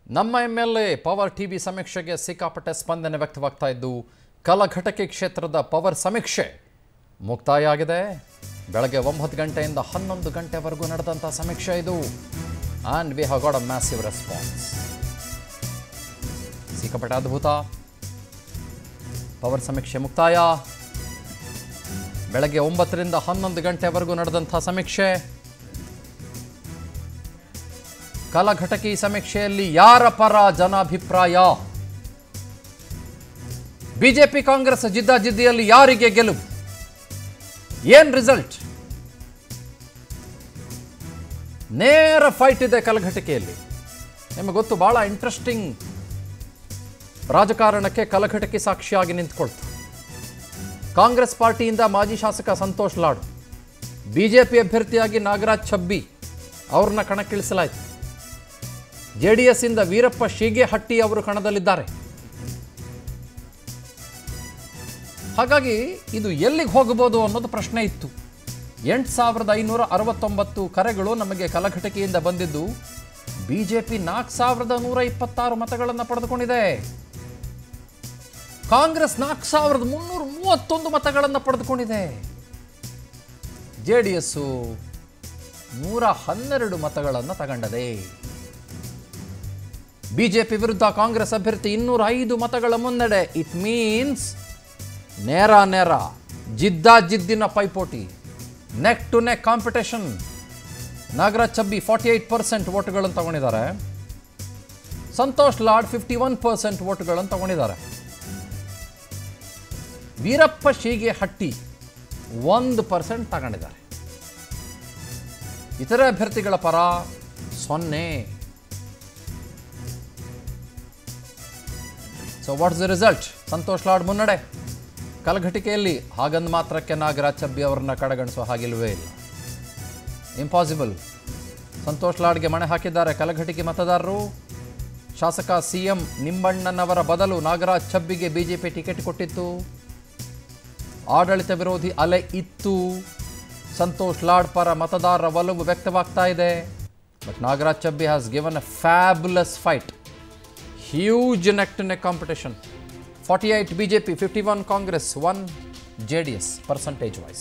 ನಮ್ಮ M L A power TV ಸಮೀಕ್ಷೆಗೆ ಸಿಕ್ಕಾಪಟ್ಟೆ ಸ್ಪಂದನೆ ವ್ಯಕ್ತವಾಗ್ತಾ ಇದ್ದು ಕಲಘಟಕಿ ಕ್ಷೇತ್ರದ ಪವರ್ ಸಮೀಕ್ಷೆ ಮುಕ್ತಾಯ ಆಗಿದೆ ಬೆಳಗ್ಗೆ ಒಂಬತ್ತು ಗಂಟೆಯಿಂದ ಹನ್ನೊಂದು ಗಂಟೆವರೆಗೂ ನಡೆದಂಥ ಸಮೀಕ್ಷೆ ಇದು and we have got a massive response ಸಿಕ್ಕಾಪಟ್ಟೆ ಅದ್ಭುತ ಪವರ್ ಸಮೀಕ್ಷೆ ಮುಕ್ತಾಯ ಬೆಳಗ್ಗೆ ಒಂಬತ್ತರಿಂದ ಹನ್ನೊಂದು ಗಂಟೆವರೆಗೂ ನಡೆದಂಥ ಸಮೀಕ್ಷೆ ಕಲಘಟಕಿ ಸಮೀಕ್ಷೆಯಲ್ಲಿ ಯಾರ ಪರ ಜನಾಭಿಪ್ರಾಯ ಬಿಜೆಪಿ ಕಾಂಗ್ರೆಸ್ ಜಿದ್ದಾಜಿದ್ದಿಯಲ್ಲಿ ಯಾರಿಗೆ ಗೆಲುವು ಏನ್ ರಿಸಲ್ಟ್ ನೇರ ಫೈಟ್ ಇದೆ ಕಲಘಟಕಿಯಲ್ಲಿ ನಿಮಗೆ ಗೊತ್ತು ಬಹಳ ಇಂಟ್ರೆಸ್ಟಿಂಗ್ ರಾಜಕಾರಣಕ್ಕೆ ಕಲಘಟಕಿ ಸಾಕ್ಷಿಯಾಗಿ ನಿಂತ್ಕೊಳ್ತು ಕಾಂಗ್ರೆಸ್ ಪಾರ್ಟಿಯಿಂದ ಮಾಜಿ ಶಾಸಕ ಸಂತೋಷ್ ಲಾಡ್ ಬಿಜೆಪಿ ಅಭ್ಯರ್ಥಿಯಾಗಿ ನಾಗರಾಜ್ ಛಬ್ಬಿ ಅವ್ರನ್ನ ಕಣಕ್ಕಿಳಿಸಲಾಯಿತು ಜೆ ಡಿ ಎಸ್ ಇಂದ ವೀರಪ್ಪ ಶೀಗೆಹಟ್ಟಿ ಅವರು ಕಣದಲ್ಲಿದ್ದಾರೆ ಹಾಗಾಗಿ ಇದು ಎಲ್ಲಿಗೆ ಹೋಗಬಹುದು ಅನ್ನೋದು ಪ್ರಶ್ನೆ ಇತ್ತು ಎಂಟು ಸಾವಿರದ ಐನೂರ ಅರವತ್ತೊಂಬತ್ತು ಕರೆಗಳು ನಮಗೆ ಕಲಘಟಕಿಯಿಂದ ಬಂದಿದ್ದು ಬಿಜೆಪಿ ನಾಲ್ಕು ಸಾವಿರದ ನೂರ ಇಪ್ಪತ್ತಾರು ಮತಗಳನ್ನು ಪಡೆದುಕೊಂಡಿದೆ ಕಾಂಗ್ರೆಸ್ ನಾಲ್ಕು ಸಾವಿರದ ಮುನ್ನೂರ ಮೂವತ್ತೊಂದು ಮತಗಳನ್ನು ಪಡೆದುಕೊಂಡಿದೆ ಜೆ ಡಿ ಎಸ್ಸು ನೂರ ಹನ್ನೆರಡು ಮತಗಳನ್ನು ತಗೊಂಡದೆ ಬಿಜೆಪಿ ವಿರುದ್ಧ ಕಾಂಗ್ರೆಸ್ ಅಭ್ಯರ್ಥಿ ಇನ್ನೂರ ಐದು ಮತಗಳ ಮುನ್ನಡೆ ಇಟ್ ಮೀನ್ಸ್ ನೇರ ನೇರ ಜಿದ್ದಾಜಿದ್ದಿನ ಪೈಪೋಟಿ neck to neck competition Nagaraj Chabbi forty eight percent ವೋಟ್ಗಳನ್ನು ತಗೊಂಡಿದ್ದಾರೆ Santosh Lad fifty one percent ವೋಟ್ಗಳನ್ನು ತಗೊಂಡಿದ್ದಾರೆ ವೀರಪ್ಪ ಶೀಗೆ ಹಟ್ಟಿ ಒಂದು ಪರ್ಸೆಂಟ್ ತಗೊಂಡಿದ್ದಾರೆ ಇತರೆ ಅಭ್ಯರ್ಥಿಗಳ ಪರ ಸೊನ್ನೆ so what's the result Santosh Lad ಮುನ್ನಡೆ ಕಲಘಟಿಕೆಯಲ್ಲಿ ಹಾಗಂದ್ ಮಾತ್ರಕ್ಕೆ ನಾಗರಾಜ್ ಚಬ್ಬಿ ಅವರನ್ನ ಕಡೆಗಣಿಸುವ ಹಾಗಿಲ್ವೇ ಇಲ್ಲ ಇಂಪಾಸಿಬಲ್ ಸಂತೋಷ್ ಲಾಡ್ಗೆ ಮಣೆ ಹಾಕಿದ್ದಾರೆ ಕಲಘಟಿಕೆ ಮತದಾರರು ಶಾಸಕ ಸಿ ಎಂ ನಿಂಬಣ್ಣನವರ ಬದಲು ನಾಗರಾಜ್ ಛಬ್ಬಿಗೆ ಬಿಜೆಪಿ ಟಿಕೆಟ್ ಕೊಟ್ಟಿತ್ತು ಆಡಳಿತ ವಿರೋಧಿ ಅಲೆ ಇತ್ತು ಸಂತೋಷ್ ಲಾಡ್ ಪರ ಮತದಾರರ ಒಲವು ವ್ಯಕ್ತವಾಗ್ತಾ ಇದೆ but Nagaraj Chabbi has given a fabulous fight huge neck to neck competition 48 bjp 51 congress 1 jds percentage wise